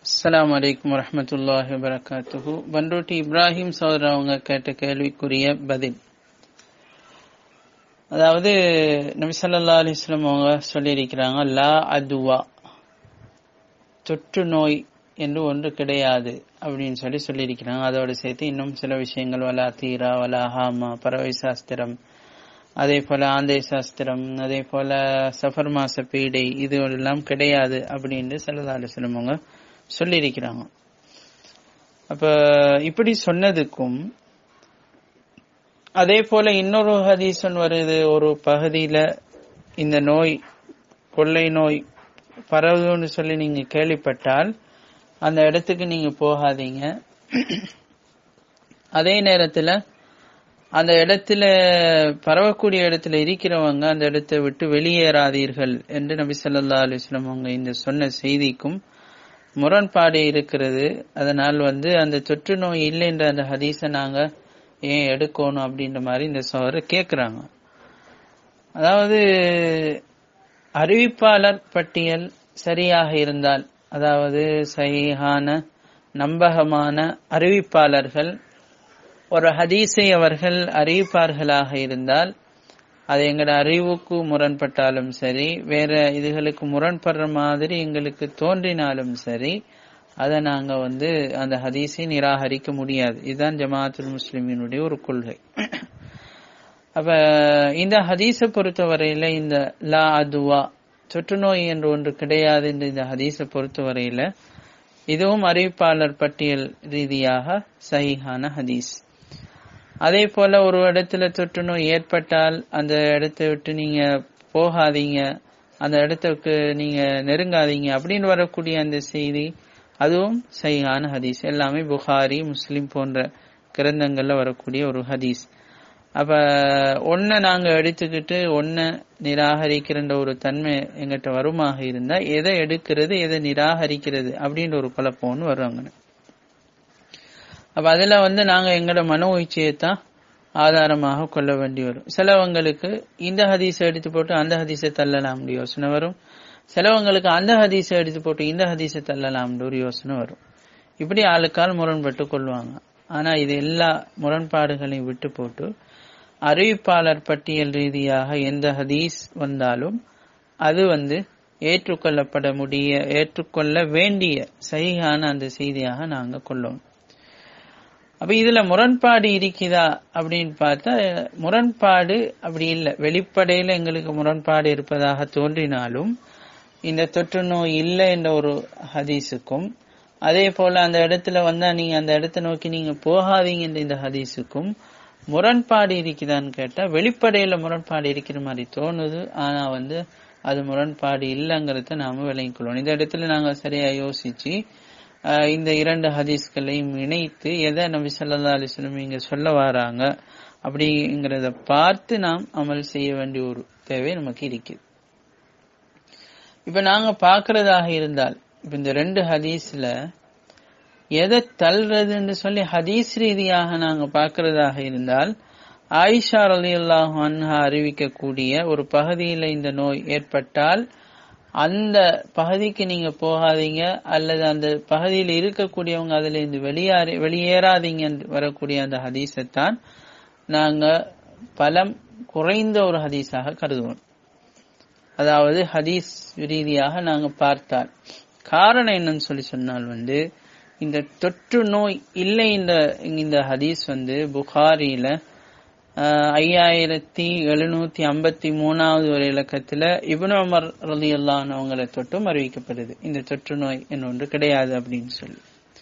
அஸ்ஸலாமு அலைக்கும் வரஹ்மத்துல்லாஹி வபரகாத்துஹு பண்ருட்டி இப்ராஹிம் சௌதர் அவங்க கேட்ட கேள்விக்குரிய பதில் அதாவது நபி ஸல்லல்லாஹு அலைஹி வஸல்லம் அவங்க சொல்லியிருக்கிறாங்க லா அதுவா தொற்று நோய் என்று ஒன்று கிடையாது அப்படின்னு சொல்லி சொல்லியிருக்கிறாங்க அதோடு சேர்த்து இன்னும் சில விஷயங்கள் வலா தீரா வலா ஹாமா பறவை சாஸ்திரம் அதே போல ஆந்தை சாஸ்திரம் அதே போல சஃபர் மாச பீடை இது எல்லாம் கிடையாது அப்படின்னு ஸல்லல்லாஹு அலைஹி வஸல்லம் அவங்க சொல்லியிருக்கிறாங்க அப்ப இப்படி சொன்னதுக்கும் அதே போல இன்னொரு ஹதீசன் வருது ஒரு பகுதியில இந்த நோய் கொள்ளை நோய் பரவுதுன்னு சொல்லி நீங்க கேள்விப்பட்டால் அந்த இடத்துக்கு நீங்க போகாதீங்க அதே நேரத்துல அந்த இடத்துல பரவக்கூடிய இடத்துல இருக்கிறவங்க அந்த இடத்தை விட்டு வெளியேறாதீர்கள் என்று நபி சொல்லா அலுவலம் அவங்க இந்த சொன்ன செய்திக்கும் முரண்பாடு இருக்கிறது அதனால் வந்து அந்த தொற்று நோய் இல்லைன்ற அந்த ஹதீஸை நாங்க ஏன் எடுக்கணும் அப்படின்ற மாதிரி இந்த சோதரை கேட்கிறாங்க அதாவது அறிவிப்பாளர் பட்டியல் சரியாக இருந்தால் அதாவது சரியான நம்பகமான அறிவிப்பாளர்கள் ஒரு ஹதீஸை அவர்கள் அறிவிப்பார்களாக இருந்தால் அது எங்களோட அறிவுக்கு முரண்பட்டாலும் சரி வேற இதுகளுக்கு முரண்படுற மாதிரி எங்களுக்கு தோன்றினாலும் சரி அதை நாங்க வந்து அந்த ஹதீஸை நிராகரிக்க முடியாது இதுதான் ஜமாத்துல் முஸ்லிமினுடைய ஒரு கொள்கை அப்ப இந்த ஹதீஸை பொறுத்தவரையில இந்த லா அதுவா தொற்று நோய் என்று ஒன்று கிடையாது என்று இந்த ஹதீஸை பொறுத்தவரையில இதுவும் அறிவிப்பாளர் பட்டியல் ரீதியாக சஹிஹான ஹதீஸ் அதே போல ஒரு இடத்துல தொற்று நோய் ஏற்பட்டால் அந்த இடத்தை விட்டு நீங்க போகாதீங்க அந்த இடத்துக்கு நீங்க நெருங்காதீங்க அப்படின்னு வரக்கூடிய அந்த செய்தி அதுவும் சையான ஹதீஸ் எல்லாமே புகாரி முஸ்லிம் போன்ற கிரந்தங்கள்ல வரக்கூடிய ஒரு ஹதீஸ் அப்ப ஒன்ன நாங்க எடுத்துக்கிட்டு ஒன்ன நிராகரிக்கிற ஒரு தன்மை எங்கிட்ட வருமாக இருந்தா எதை எடுக்கிறது எதை நிராகரிக்கிறது அப்படின்ற ஒரு குழப்பம்னு வருவாங்க அப்ப அதுல வந்து நாங்க எங்களோட மனோ இச்சையை தான் ஆதாரமாக கொள்ள வேண்டி வரும் சிலவங்களுக்கு இந்த ஹதீஸை எடுத்து போட்டு அந்த ஹதீஸை தள்ளலாம்னு யோசனை வரும் சிலவங்களுக்கு அந்த ஹதீஸை எடுத்து போட்டு இந்த ஹதீஸை தள்ளலாம்னு ஒரு யோசனை வரும் இப்படி ஆளுக்கால் முரண்பட்டு கொள்வாங்க ஆனா இது எல்லா முரண்பாடுகளையும் விட்டு போட்டு அறிவிப்பாளர் பட்டியல் ரீதியாக எந்த ஹதீஸ் வந்தாலும் அது வந்து ஏற்றுக்கொள்ளப்பட முடிய ஏற்றுக்கொள்ள வேண்டிய சரியான அந்த செய்தியாக நாங்க கொள்ளணும் அப்ப இதுல முரண்பாடு இருக்குதா அப்படின்னு பார்த்தா முரண்பாடு அப்படி இல்லை வெளிப்படையில எங்களுக்கு முரண்பாடு இருப்பதாக தோன்றினாலும் இந்த தொற்று நோய் இல்லை என்ற ஒரு ஹதீஸுக்கும் அதே போல அந்த இடத்துல வந்தா நீங்க அந்த இடத்தை நோக்கி நீங்க போகாதீங்க என்ற இந்த ஹதீஸுக்கும் முரண்பாடு இருக்குதான்னு கேட்டா வெளிப்படையில முரண்பாடு இருக்கிற மாதிரி தோணுது ஆனா வந்து அது முரண்பாடு இல்லைங்கிறத நாம விளங்கிக்கொள்ளணும் இந்த இடத்துல நாங்க சரியா யோசிச்சு இந்த இரண்டு ஹதீஸ்களையும் இணைத்து எதை நபி சொல்லா அலிஸ்லம் இங்க சொல்ல வராங்க அப்படிங்கிறத பார்த்து நாம் அமல் செய்ய வேண்டிய ஒரு தேவை நமக்கு இருக்குது இப்ப நாங்க பாக்குறதாக இருந்தால் இப்ப இந்த ரெண்டு ஹதீஸ்ல எதை தள்ளுறதுன்னு சொல்லி ஹதீஸ் ரீதியாக நாங்க பாக்குறதாக இருந்தால் ஆயிஷா அலி அல்லாஹ் அன்ஹா அறிவிக்கக்கூடிய ஒரு பகுதியில இந்த நோய் ஏற்பட்டால் அந்த பகுதிக்கு நீங்க போகாதீங்க அல்லது அந்த பகுதியில் இருக்கக்கூடியவங்க அதுல இருந்து வெளியேறி வெளியேறாதீங்க வரக்கூடிய அந்த ஹதீஸைத்தான் நாங்க பலம் குறைந்த ஒரு ஹதீஸாக கருதுவோம் அதாவது ஹதீஸ் ரீதியாக நாங்க பார்த்தால் காரணம் என்னன்னு சொல்லி சொன்னால் வந்து இந்த தொற்று நோய் இல்லை இந்த இந்த ஹதீஸ் வந்து புகாரியில ஐயாயிரத்தி எழுநூத்தி ஐம்பத்தி மூணாவது ஒரு இலக்கத்துல இபுன் அமர் ரலி அல்லானவங்களை தொட்டும் அறிவிக்கப்படுது இந்த தொற்று நோய் என்ன ஒன்று கிடையாது அப்படின்னு சொல்லி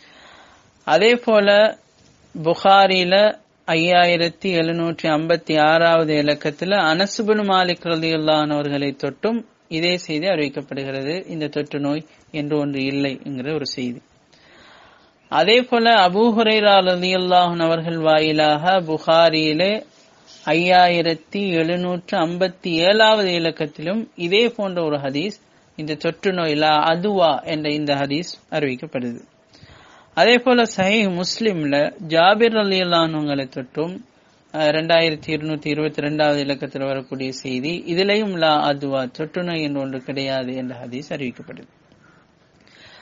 அதே போல புகாரில ஐயாயிரத்தி எழுநூற்றி ஐம்பத்தி ஆறாவது இலக்கத்துல அனசுபுன் மாலிக் ரலி அல்லானவர்களை தொட்டும் இதே செய்தி அறிவிக்கப்படுகிறது இந்த தொற்று நோய் என்று ஒன்று இல்லை என்கிற ஒரு செய்தி அதே போல அபூஹுரைரா ரலி அல்லாஹன் அவர்கள் வாயிலாக புகாரியிலே ஐயாயிரத்தி எழுநூற்று ஐம்பத்தி ஏழாவது இலக்கத்திலும் இதே போன்ற ஒரு ஹதீஸ் இந்த தொற்று நோயிலா அதுவா என்ற இந்த ஹதீஸ் அறிவிக்கப்படுது அதே போல சஹி முஸ்லிம்ல ஜாபிர் அலி அல்லானவங்களை தொற்றும் ரெண்டாயிரத்தி இருநூத்தி இருபத்தி ரெண்டாவது இலக்கத்தில் வரக்கூடிய செய்தி இதிலையும் லா அதுவா தொற்று நோய் என்று ஒன்று கிடையாது என்ற ஹதீஸ் அறிவிக்கப்படுது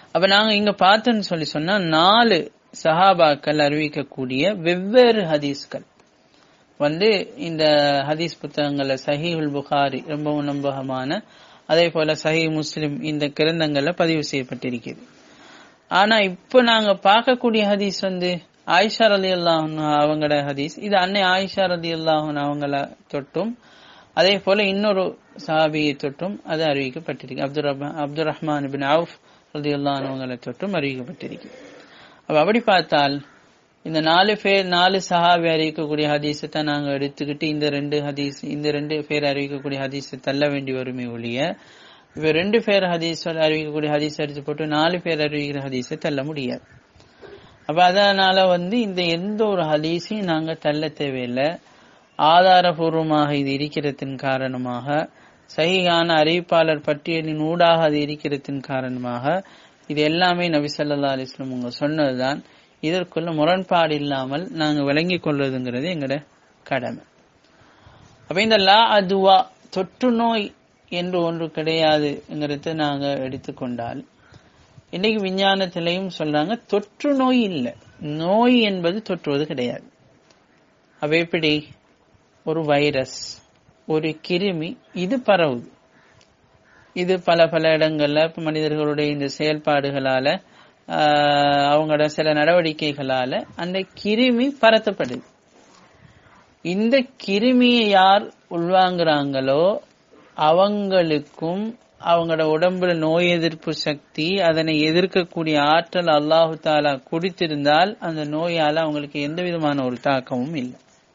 அப்ப நாங்க இங்க பார்த்தோன்னு சொல்லி சொன்னா நாலு சஹாபாக்கள் அறிவிக்கக்கூடிய வெவ்வேறு ஹதீஸ்கள் வந்து இந்த ஹதீஸ் புத்தகங்கள்ல சஹீஹுல் புகாரி ரொம்பவும் நம்பகமான அதே போல சஹி முஸ்லிம் இந்த கிரந்தங்கள்ல பதிவு செய்யப்பட்டிருக்கிறது ஆனா இப்ப நாங்க பார்க்கக்கூடிய ஹதீஸ் வந்து ஆயிஷா ரதி அல்லாஹன் அவங்களோட ஹதீஸ் இது அன்னை ஆயிஷா ரதி அல்லாஹன் அவங்கள தொட்டும் அதே போல இன்னொரு சஹாபியை தொட்டும் அது அறிவிக்கப்பட்டிருக்கு Abdul Rahman Abdul Rahman bin Auf ரதி அல்லாஹன் அவங்கள தொட்டும் அறிவிக்கப்பட்டிருக்கு அப்ப அப்படி பார்த்தால் இந்த நாலு பேர் நாலு சஹாபி அறிவிக்கக்கூடிய ஹதீஸை தான் நாங்க எடுத்துக்கிட்டு இந்த ரெண்டு ஹதீஸ் இந்த ரெண்டு பேர் அறிவிக்கக்கூடிய ஹதீஸை தள்ள வேண்டி வருமே ஒழிய இப்ப ரெண்டு பேர் ஹதீஸ் அறிவிக்கக்கூடிய ஹதீஸ் எடுத்து போட்டு நாலு பேர் அறிவிக்கிற ஹதீஸை தள்ள முடியாது அப்ப அதனால வந்து இந்த எந்த ஒரு ஹதீஸையும் நாங்க தள்ள தேவையில்லை ஆதாரபூர்வமாக இது இருக்கிறதின் காரணமாக சகிகான அறிவிப்பாளர் பட்டியலின் ஊடாக அது இருக்கிறதின் காரணமாக இது எல்லாமே நபி ஸல்லல்லாஹு அலைஹி வஸல்லம் உங்க சொன்னதுதான் இதற்குள்ள முரண்பாடு இல்லாமல் நாங்க விளங்கிக் கொள்வதுங்கிறது எங்கட கடமை அப்ப இந்த லா அதுவா தொற்று நோய் என்று ஒன்று கிடையாதுங்கிறத நாங்க எடுத்துக்கொண்டால் இன்னைக்கு விஞ்ஞானத்திலையும் சொல்றாங்க தொற்று நோய் இல்லை நோய் என்பது தொற்றுவது கிடையாது அப்ப எப்படி ஒரு வைரஸ் ஒரு கிருமி இது பரவுது இது பல பல இடங்கள்ல இப்ப மனிதர்களுடைய இந்த செயல்பாடுகளால ஆஹ், அவங்களோட சில நடவடிக்கைகளால அந்த கிருமி பரத்தப்படுது இந்த கிருமியை யார் உள்வாங்குறாங்களோ அவங்களுக்கும் அவங்களோட உடம்புல நோய் எதிர்ப்பு சக்தி அதனை எதிர்க்கக்கூடிய ஆற்றல் அல்லாஹு தாலா குடித்திருந்தால் அந்த நோயால அவங்களுக்கு எந்த விதமான ஒரு தாக்கமும் இல்லை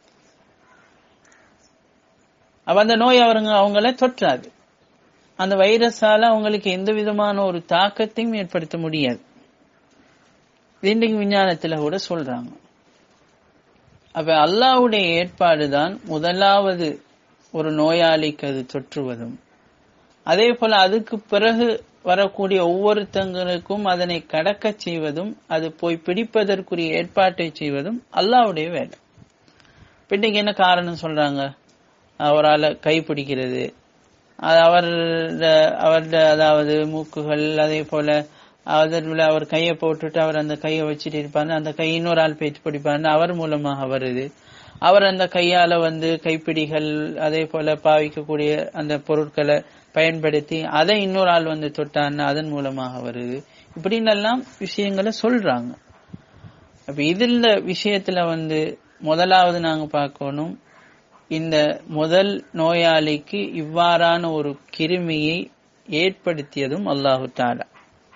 அப்ப அந்த நோய் அவருங்க அவங்கள தொற்றாது அந்த வைரஸால அவங்களுக்கு எந்த விதமான ஒரு தாக்கத்தையும் ஏற்படுத்த முடியாது இது இன்றைக்கு விஞ்ஞானத்துல கூட சொல்றாங்க அப்ப அல்லாஹ்வுடைய ஏற்பாடுதான் முதலாவது ஒரு நோயாளிக்கு அது தொற்றுவதும் அதே போல அதுக்கு பிறகு வரக்கூடிய ஒவ்வொருத்தங்களுக்கும் அதனை கடக்கச் செய்வதும் அது போய் பிடிப்பதற்குரிய ஏற்பாட்டை செய்வதும் அல்லாஹ்வுடைய வேலை இப்ப இன்னைக்கு என்ன காரணம் சொல்றாங்க அவரால் கை பிடிக்கிறது அது அவரோட அவரோட அதாவது மூக்குகள் அதே போல அதில் அவர் கையை போட்டுட்டு அவர் அந்த கையை வச்சுட்டு இருப்பாரு அந்த கை இன்னொரு ஆள் பேச்சு பிடிப்பாரு அவர் மூலமாக வருது அவர் அந்த கையால வந்து கைப்பிடிகள் அதே போல பாவிக்கக்கூடிய அந்த பொருட்களை பயன்படுத்தி அதை இன்னொரு ஆள் வந்து தொட்டான்னு அதன் மூலமாக வருது இப்படின்னு எல்லாம் விஷயங்களை சொல்றாங்க அப்ப இதுல விஷயத்துல வந்து முதலாவது நாங்க பார்க்கணும் இந்த முதல் நோயாளிக்கு இவ்வாறான ஒரு கிருமியை ஏற்படுத்தியதும் அல்லாஹு தாலா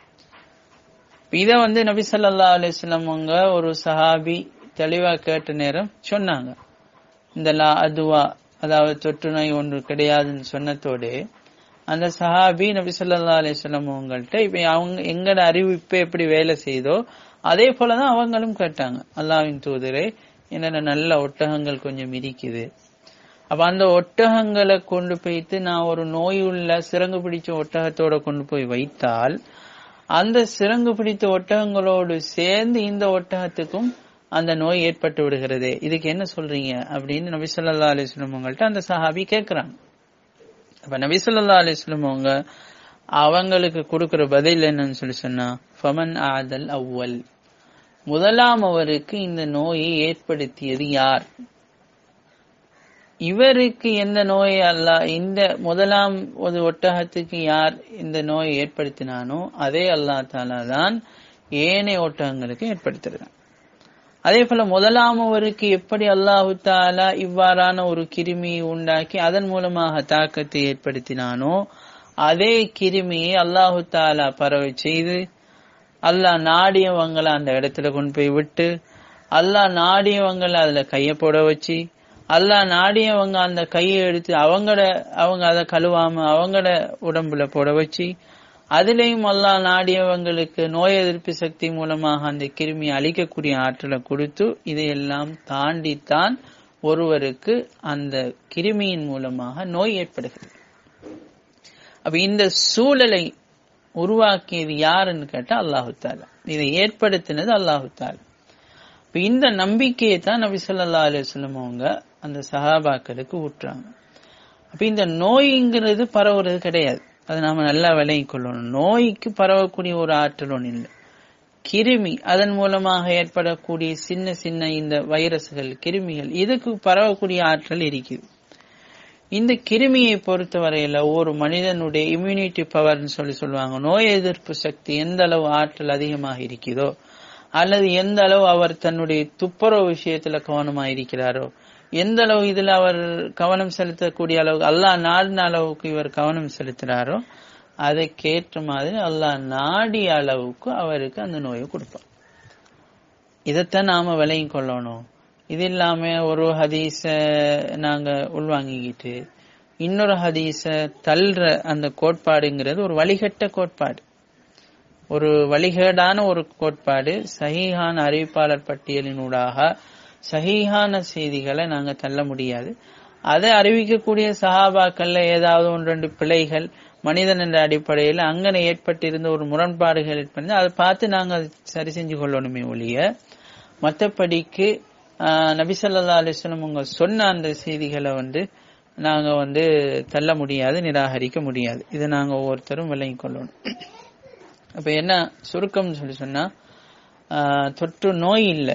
இத வந்து நபி ஸல்லல்லாஹு அலைஹி வஸல்லம் அவங்க ஒரு சஹாபி தெளிவா கேட்ட நேரம் சொன்னாங்க இந்த லா அதுவா அதாவது தொற்று நோய் ஒன்று கிடையாதுன்னு சொன்னதோடு அந்த சஹாபி நபி ஸல்லல்லாஹு அலைஹி வஸல்லம் அவங்கள்ட்ட இப்ப அவங்க எங்கட அறிவிப்பு எப்படி வேலை செய்தோ அதே போலதான் அவங்களும் கேட்டாங்க அல்லாஹ்வின் தூதரே என்னென்ன நல்ல ஒட்டகங்கள் கொஞ்சம் இருக்குது அப்ப அந்த ஒட்டகங்களை கொண்டு போயிட்டு நான் ஒரு நோயுள்ள சிறங்கு பிடிச்ச ஒட்டகத்தோட கொண்டு போய் வைத்தால் அந்த சிறங்கு பிடித்த ஒட்டகங்களோடு சேர்ந்து இந்த ஒட்டகத்துக்கும் அந்த நோய் ஏற்பட்டு விடுகிறது இதுக்கு என்ன சொல்றீங்க அப்படின்னு நபி ஸல்லல்லாஹு அலைஹி வஸல்லம் அவங்கள்ட்ட அந்த சஹாபி கேக்குறாங்க அப்ப நபி ஸல்லல்லாஹு அலைஹி வஸல்லம் அவங்க அவங்களுக்கு கொடுக்கிற பதில் என்னன்னு சொல்லி சொன்னா ஃபமன் ஆதல் அவ்வல் முதலாம் அவருக்கு இந்த நோயை ஏற்படுத்தியது யார் இவருக்கு எந்த நோயை அல்ல இந்த முதலாம் ஒரு ஒட்டகத்துக்கு யார் இந்த நோயை ஏற்படுத்தினானோ அதே அல்லா தாலா தான் ஏனைய ஒட்டகங்களுக்கு ஏற்படுத்துகிறான் அதே போல முதலாமவருக்கு எப்படி அல்லாஹு தாலா இவ்வாறான ஒரு கிருமியை உண்டாக்கி அதன் மூலமாக தாக்கத்தை ஏற்படுத்தினானோ அதே கிருமியை அல்லாஹு தாலா பரவை செய்து அல்லாஹ் நாடியவங்களை அந்த இடத்துல கொண்டு போய் விட்டு அல்லாஹ் நாடியவங்களை அதுல கைய போட வச்சு அல்லாஹ் நாடியவங்க அந்த கையை எடுத்து அவங்கள அவங்க அதை கழுவாம அவங்கள உடம்புல போட வச்சு அதுலயும் அல்லாஹ் நாடியவங்களுக்கு நோய் எதிர்ப்பு சக்தி மூலமாக அந்த கிருமி அழிக்கக்கூடிய ஆற்றலை கொடுத்து இதையெல்லாம் தாண்டித்தான் ஒருவருக்கு அந்த கிருமியின் மூலமாக நோய் ஏற்படுகிறது அப்ப இந்த சூழலை உருவாக்கியது யாருன்னு கேட்டா அல்லாஹு தாலா இதை ஏற்படுத்தினது அல்லாஹு தாலா இப்ப இந்த நம்பிக்கையை தான் நபி சொல்லா அலுவலம் அவங்க அந்த சஹாபாக்களுக்கு ஊட்டுறாங்க அப்ப இந்த நோய்ங்கிறது பரவுறது கிடையாது அதை நாம நல்லா விளங்கிக் கொள்ளணும் நோய்க்கு பரவக்கூடிய ஒரு ஆற்றல் ஒன்று இல்லை கிருமி அதன் மூலமாக ஏற்படக்கூடிய சின்ன சின்ன இந்த வைரஸ்கள் கிருமிகள் இதுக்கு பரவக்கூடிய ஆற்றல் இருக்குது இந்த கிருமியை பொறுத்தவரையில ஒரு மனிதனுடைய இம்யூனிட்டி பவர்னு சொல்லி சொல்லுவாங்க நோய் எதிர்ப்பு சக்தி எந்த அளவு ஆற்றல் அதிகமாக இருக்குதோ அல்லது எந்த அளவு அவர் தன்னுடைய துப்புரவு விஷயத்துல கவனமா இருக்கிறாரோ எந்த அளவு இதுல அவர் கவனம் செலுத்தக்கூடிய அளவுக்கு அல்லாஹ் நாடின அளவுக்கு இவர் கவனம் செலுத்துறாரோ அதுக்கேற்ற மாதிரி அல்லாஹ் நாடிய அளவுக்கு அவருக்கு அந்த நோயை கொடுப்பார் இதைத்தான் நாம விலையும் கொள்ளணும் இது இல்லாம ஒரு ஹதீஸ நாங்க உள்வாங்கிக்கிட்டு இன்னொரு ஹதீஸ தள்ளுற அந்த கோட்பாடுங்கிறது ஒரு வழிகட்ட கோட்பாடு ஒரு வழிகேடான ஒரு கோட்பாடு சஹீஹான அறிவிப்பாளர் பட்டியலினூடாக சஹீஹான செய்திகளை நாங்க தள்ள முடியாது அதை அறிவிக்கக்கூடிய சஹாபாக்கள்ல ஏதாவது ஒன்று ரெண்டு பிழைகள் மனிதன் என்ற அடிப்படையில் அங்கன ஏற்பட்டிருந்த ஒரு முரண்பாடுகள் ஏற்பட்டு அதை பார்த்து நாங்க அதை சரி செஞ்சு கொள்ளணுமே ஒழிய மற்றபடிக்கு நபிசல்லா அலிஸ்லம் உங்க சொன்ன அந்த செய்திகளை வந்து நாங்க வந்து தள்ள முடியாது நிராகரிக்க முடியாது இதை நாங்க ஒவ்வொருத்தரும் விளங்கிக் கொள்ளணும் அப்ப என்ன சுருக்கம்னு சொல்லி சொன்னா தொற்று நோய் இல்லை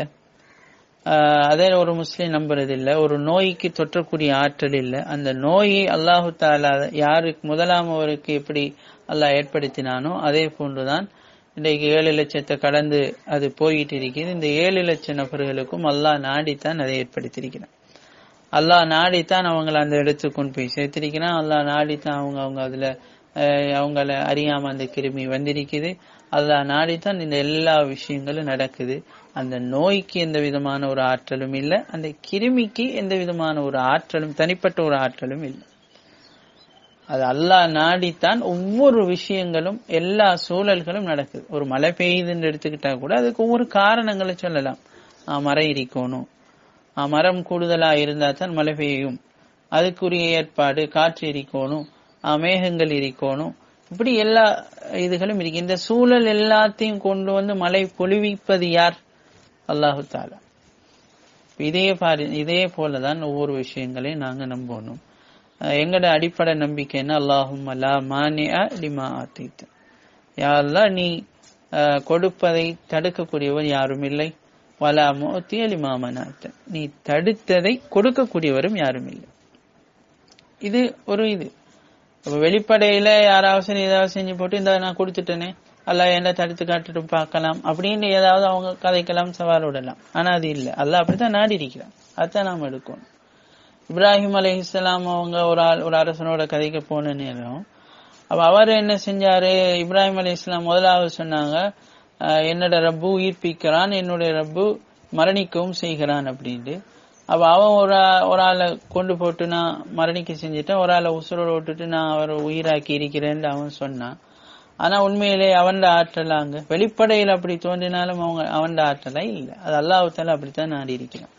அதே ஒரு முஸ்லீம் நம்புறது இல்லை ஒரு நோய்க்கு தொற்றக்கூடிய ஆற்றல் இல்லை அந்த நோயை அல்லாஹு தாலா யாருக்கு முதலாம் அவருக்கு எப்படி அல்லாஹ் ஏற்படுத்தினானோ அதே போன்றுதான் இன்றைக்கு ஏழு லட்சத்தை கடந்து அது போயிட்டு இருக்குது இந்த ஏழு லட்சம் நபர்களுக்கும் அல்லாஹ் நாடித்தான் அதை ஏற்படுத்தியிருக்கிறான் அல்லாஹ் நாடித்தான் அவங்கள அந்த இடத்துக்கு கொண்டு போய் சேர்த்திருக்கிறான் அல்லாஹ் நாடித்தான் அவங்க அவங்க அதுல அவங்கள அறியாம அந்த கிருமி வந்திருக்குது அல்லாஹ் நாடித்தான் இந்த எல்லா விஷயங்களும் நடக்குது அந்த நோய்க்கு எந்த விதமான ஒரு ஆற்றலும் இல்லை அந்த கிருமிக்கு எந்த விதமான ஒரு ஆற்றலும் தனிப்பட்ட ஒரு ஆற்றலும் இல்லை அது அல்லாஹ் நாடித்தான் ஒவ்வொரு விஷயங்களும் எல்லா சூழல்களும் நடக்குது ஒரு மழை பெய்யுதுன்னு எடுத்துக்கிட்டா கூட அதுக்கு ஒவ்வொரு காரணங்களை சொல்லலாம் மரம் இருக்கணும் மரம் கூடுதலா இருந்தா தான் மழை பெய்யும் அதுக்குரிய ஏற்பாடு காற்று இருக்கணும் மேகங்கள் இருக்கணும் இப்படி எல்லா இதுகளும் இருக்கு இந்த சூழல் எல்லாத்தையும் கொண்டு வந்து மழை பொழிவிப்பது யார் அல்லாஹு தாலா இதே பாரு இதே போலதான் ஒவ்வொரு விஷயங்களையும் நாங்க நம்பணும் எங்கட அடிப்படை நம்பிக்கைன்னா அல்லாஹும் அல்லா மானியா லிமா ஆத்தித்த யாரெல்லாம் நீ கொடுப்பதை தடுக்கக்கூடியவர் யாரும் இல்லை வலா மோத்திய லிமா மனாத்த நீ தடுத்ததை கொடுக்கக்கூடியவரும் யாரும் இல்லை இது ஒரு இது வெளிப்படையில யாராவது ஏதாவது செஞ்சு போட்டு இந்த நான் கொடுத்துட்டேனே அல்ல என்ன தடுத்து காட்டுட்டு பார்க்கலாம் அப்படின்னு ஏதாவது அவங்க கதைக்கலாம் சவால் விடலாம் ஆனா அது இல்லை அல்ல அப்படித்தான் நாடி இருக்கிறான் அதான் நாம எடுக்கணும் இப்ராஹிம் அலி இஸ்லாம் அவங்க ஒரு ஆள் ஒரு அரசனோட கதைக்கு போன நேரம் அப்ப அவர் என்ன செஞ்சாரு இப்ராஹிம் அலி இஸ்லாம் முதலாவது சொன்னாங்க என்னோட ரப்பு உயிர்ப்பிக்கிறான் என்னுடைய ரப்பு மரணிக்கவும் செய்கிறான் அப்படின்ட்டு அப்ப அவன் ஒரு ஒரு ஆளை கொண்டு போட்டு நான் மரணிக்க செஞ்சுட்டேன் ஒரு ஆளை உசுரோட விட்டுட்டு நான் அவரை உயிராக்கி இருக்கிறேன்னு அவன் சொன்னான் ஆனா உண்மையிலே அவன் ஆற்றலா அங்க வெளிப்படையில் அப்படி தோன்றினாலும் அவங்க அவன் ஆற்றலா இல்லை அது அல்லாஹால அப்படித்தான் நாடி இருக்கிறான்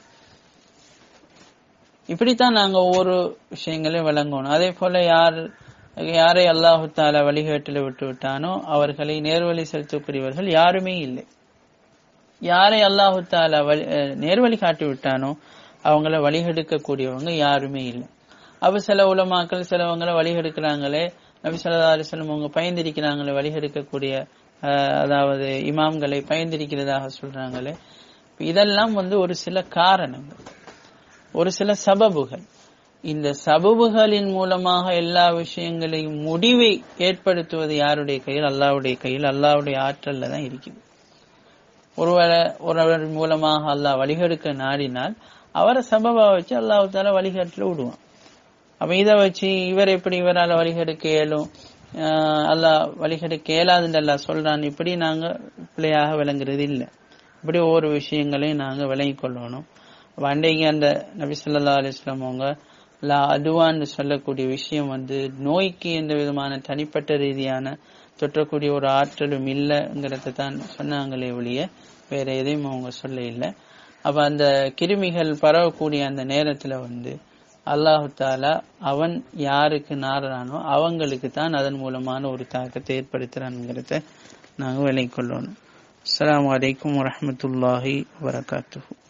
இப்படித்தான் நாங்க ஒவ்வொரு விஷயங்களையும் விளங்கணும் அதே போல யார் யாரை அல்லாஹு தாலா வழிகாட்டில் விட்டு விட்டானோ அவர்களை நேர்வழி செலுத்தக்கூடியவர்கள் யாருமே இல்லை யாரை அல்லாஹு தாலா வழி நேர்வழி காட்டி விட்டானோ அவங்கள வழிகெடுக்கக்கூடியவங்க யாருமே இல்லை அப்ப சில உலமாக்கள் சிலவங்களை வழிகெடுக்கிறாங்களே நபி சொல்லா அலிஸ்லம் அவங்க பயந்திருக்கிறாங்களே வழிகெடுக்கக்கூடிய அதாவது இமாம்களை பயந்திருக்கிறதாக சொல்றாங்களே இதெல்லாம் வந்து ஒரு சில காரணங்கள் ஒரு சில சபபுகள் இந்த சபபுகளின் மூலமாக எல்லா விஷயங்களையும் முடிவை ஏற்படுத்துவது யாருடைய கையில் அல்லாவுடைய கையில் அல்லாவுடைய ஆற்றல்ல தான் இருக்குது ஒருவரை ஒருவர் மூலமாக அல்லாஹ் வழிகெடுக்க நாடினால் அவரை சபபா வச்சு அல்லாஹு தால வழிகாட்டில் விடுவான் அப்ப இதை வச்சு இவர் எப்படி இவரால் வழிகெடுக்க இயலும் அல்லாஹ் வழிகெடுக்க இயலாதுன்னு அல்லா சொல்றான் இப்படி நாங்க பிள்ளையாக விளங்குறது இல்லை இப்படி ஒவ்வொரு விஷயங்களையும் நாங்க விளங்கி கொள்ளணும் அன்றைக்கு அந்த நபி சொல்லா அலிஸ்லாம் அவங்க லா அதுவான்னு சொல்லக்கூடிய விஷயம் வந்து நோய்க்கு எந்த விதமான தனிப்பட்ட ரீதியான தொற்றக்கூடிய ஒரு ஆற்றலும் இல்லைங்கிறத தான் சொன்னாங்களே ஒழிய வேற எதையும் அவங்க சொல்ல இல்லை அப்ப அந்த கிருமிகள் பரவக்கூடிய அந்த நேரத்துல வந்து அல்லாஹு தாலா அவன் யாருக்கு நாடுறானோ அவங்களுக்கு தான் அதன் மூலமான ஒரு தாக்கத்தை ஏற்படுத்துறான்ங்கிறத நாங்க விலை கொள்ளணும் அஸ்லாம் வலைக்கம் வரமத்துல்லாஹி வரகாத்து